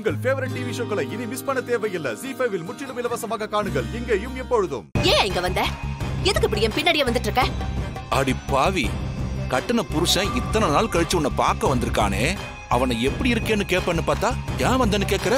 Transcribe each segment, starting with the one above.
உங்கள் favourite TV ஷோக்களை இனி miss பண்ண தேவையில்லை ஜி ஃபைவில் முற்றிலும் இலவசமாக காணுங்கள் இங்கேயும் எப்பொழுதும் ஏன் இங்க வந்த எதுக்கு இப்படி என் பின்னாடியே வந்துட்டு இருக்க அடி பாவி கட்டுன புருஷன் இத்தனை நாள் கழிச்சு உன்னை பார்க்க வந்திருக்கானே அவனை எப்படி இருக்கேன்னு கேட்பேன்னு பார்த்தா ஏன் வந்தேன்னு கேக்குற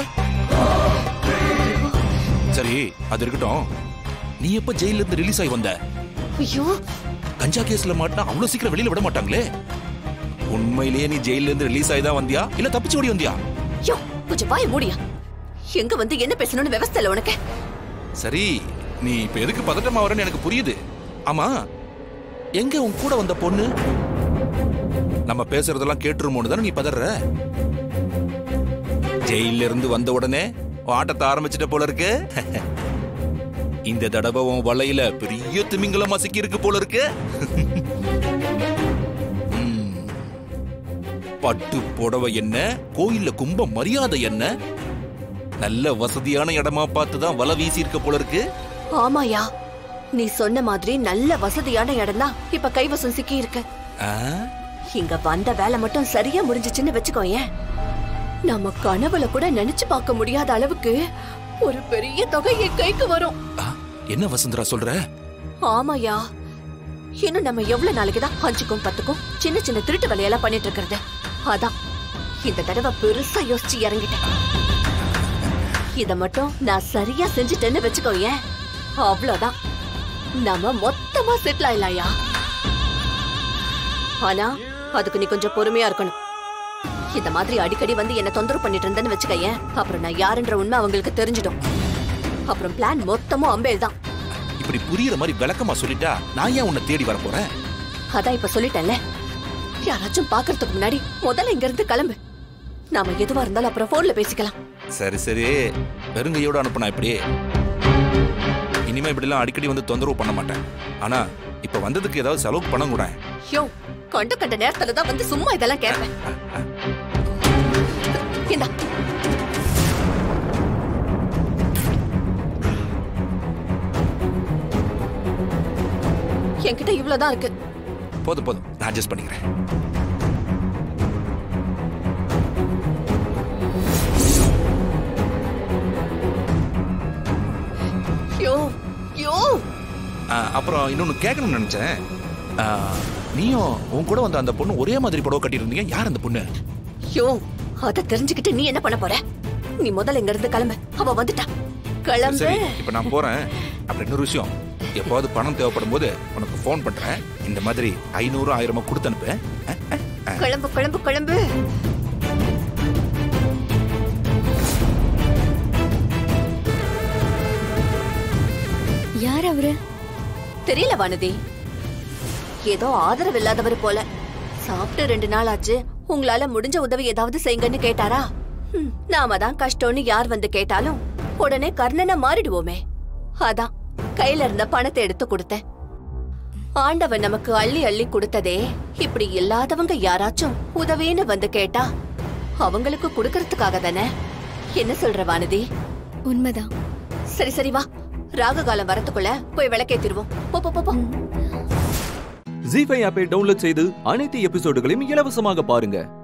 சரி அது இருக்கட்டும் நீ எப்ப ஜெயில இருந்து ரிலீஸ் ஆகி வந்த ஐயோ கஞ்சா கேஸ்ல மாட்டினா அவ்வளவு சீக்கிரம் வெளியில விட மாட்டாங்களே உண்மையிலேயே நீ ஜெயில இருந்து ரிலீஸ் ஆகி தான் வந்தியா இல்ல தப்பிச்சு ஓடி வந்தியா யோ கொஞ்சம் வாய மூடியா எங்க வந்து என்ன பேசணும்னு விவசாய இல்ல உனக்கு சரி நீ இப்ப எதுக்கு பதட்டமா வரன்னு எனக்கு புரியுது ஆமா எங்க உன் கூட வந்த பொண்ணு நம்ம பேசுறதெல்லாம் கேட்டுருமோன்னு தானே நீ பதற ஜெயில இருந்து வந்த உடனே உன் ஆட்டத்தை ஆரம்பிச்சிட்ட போல இருக்கு இந்த தடவை உன் வலையில பெரிய திமிங்கலமா சிக்கி இருக்கு போல இருக்கு ம். பட்டு புடவை என்ன கோயில்ல கும்ப மரியாதை என்ன நல்ல வசதியான இடமா பார்த்து தான் வலை வீசி இருக்க போல இருக்கு ஆமாயா நீ சொன்ன மாதிரி நல்ல வசதியான இடம் தான் இப்ப கைவசம் சிக்கி இருக்கு ஆ? இங்க வந்த வேலை மட்டும் சரியா முடிஞ்சுச்சுன்னு வச்சுக்கோயேன் நம்ம கனவுல கூட நினைச்சு பார்க்க முடியாத அளவுக்கு ஒரு பெரிய தொகை என் கைக்கு வரும் ஆ, என்ன வசுந்தரா சொல்ற ஆமாயா இன்னும் நம்ம எவ்வளவு நாளைக்கு தான் அஞ்சுக்கும் பத்துக்கும் சின்ன சின்ன திருட்டு வேலையெல்லாம் பண்ணிட்டு இருக்கிறது அதான் இந்த தடவை பெருசா யோசிச்சு இறங்கிட்டேன் இத மட்டும் நான் சரியா செஞ்சுட்டேன்னு வச்சுக்கோயேன் அவ்வளவுதான் நம்ம மொத்தமா செட்டில் ஆயிடலாயா ஆனா அதுக்கு நீ கொஞ்சம் பொறுமையா இருக்கணும் இந்த மாதிரி அடிக்கடி வந்து என்ன தொந்தரவு பண்ணிட்டு இருந்தேன்னு வச்சுக்கோயேன் அப்புறம் நான் யாருன்ற உண்மை அவங்களுக்கு தெரிஞ்சிடும் அப்புறம் பிளான் மொத்தமும் அம்பேல் தான் இப்படி புரியுற மாதிரி விளக்கமா சொல்லிட்டா நான் ஏன் உன்னை தேடி வர போறேன் அதான் இப்ப சொல்லிட்டேன்ல யாராச்சும் பாக்குறதுக்கு முன்னாடி முதல்ல இங்க இருந்து கிளம்பு நாம எதுவா இருந்தாலும் அப்புறம் போன்ல பேசிக்கலாம் சரி சரி வெறுங்கையோட அனுப்புனா இப்படி இனிமே இப்படிலாம் அடிக்கடி வந்து தொந்தரவு பண்ண மாட்டேன் ஆனா இப்ப வந்ததுக்கு ஏதாவது செலவு பண்ண கூட யோ கண்ட கண்ட நேரத்துல தான் வந்து சும்மா இதெல்லாம் கேட்பேன் இந்தா என்கிட்ட இவ்வளவுதான் இருக்கு போதும் போதும் நான் அட்ஜஸ்ட் பண்ணிக்கிறேன் யோ யோ ஆ, அப்புறம் இன்னொன்னு கேட்கணும்னு நினைச்சேன் ஆ, நீயும் உன் கூட வந்த அந்த பொண்ணு ஒரே மாதிரி புடவை கட்டியிருந்தீங்க யார் அந்த பொண்ணு யோ அத தெரிஞ்சுக்கிட்டு நீ என்ன பண்ண போற நீ முதல்ல இங்க இருந்து கிளம்பு அவ வந்துட்டா கிளம்பு சரி இப்ப நான் போறேன் அப்புறம் இன்னொரு விஷயம் எப்போது பணம் தேவைப்படும் போது உனக்கு ஃபோன் பண்றேன் இந்த மாதிரி ஐநூறு ஆயிரமா கொடுத்து அனுப்பு ஆ? கிளம்பு கிளம்பு கிளம்பு யார் அவரு தெரியல வானதி ஏதோ ஆதரவு இல்லாதவர் போல சாப்பிட்டு ரெண்டு நாள் ஆச்சு உங்களால முடிஞ்ச உதவி ஏதாவது செய்யுங்கன்னு கேட்டாரா ஹம், நாம தான் கஷ்டம்னு யார் வந்து கேட்டாலும் உடனே கர்ணனை மாறிடுவோமே அதான் கையில இருந்த பணத்தை எடுத்து கொடுத்தேன் ஆண்டவன் நமக்கு அள்ளி அள்ளி கொடுத்ததே இப்படி இல்லாதவங்க யாராச்சும் உதவின்னு வந்து கேட்டா அவங்களுக்கு கொடுக்கறதுக்காக தானே என்ன சொல்ற வானதி உண்மைதான் சரி சரி வா ராகு காலம் வரத்துக்குள்ள போய் விளக்கேத்திருவோம் போ போ, போ போ ஜி ஃபைவ் ஆப்பை டவுன்லோட் செய்து அனைத்து எபிசோடுகளையும் இலவசமாக பாருங்க